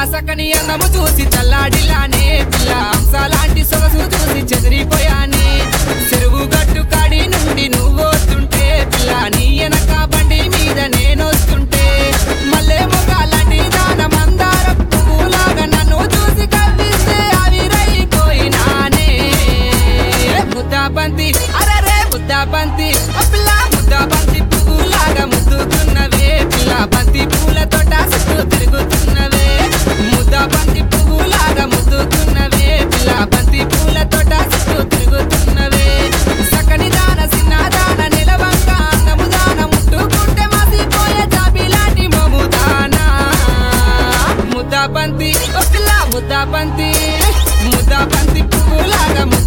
సకని అందము చూసి చల్లాడిలానే పిల్ల హంస లాంటి సొగసు చూసి చెదిరిపోయానే చెరువు గట్టు కాడి నుండి నువ్వు వస్తుంటే పిల్ల నీ వెనక బండి మీద నేను వస్తుంటే మల్లె మొగాలాంటి దాన మందార పువ్వులాగా నన్ను చూసి కవ్విస్తే ఆవిరైపోయినానే ముద్దాబంతి అరరే ముద్దాబంతి ఓ పిల్ల ముద్దాబంతి పువ్వులాగా ముద్దుతున్నవే పిల్ల బంతి పూల తోట చుట్టూ తిరుగుతున్నవే ముద్దాబంతి పువ్వులాగా ముద్దుతున్నవే పిల్ల బంతి పూల తోట చుట్టూ తిరుగుతున్నవే సకని దాన చిన్న దాన నిలవంక అందము దాన ముట్టుకుంటే మసిపోయే జాబిలాంటి మోము దానా ముద్దాబంతి ఓ పిల్ల ముద్దాబంతి ముద్దాబంతి పువ్వులాగా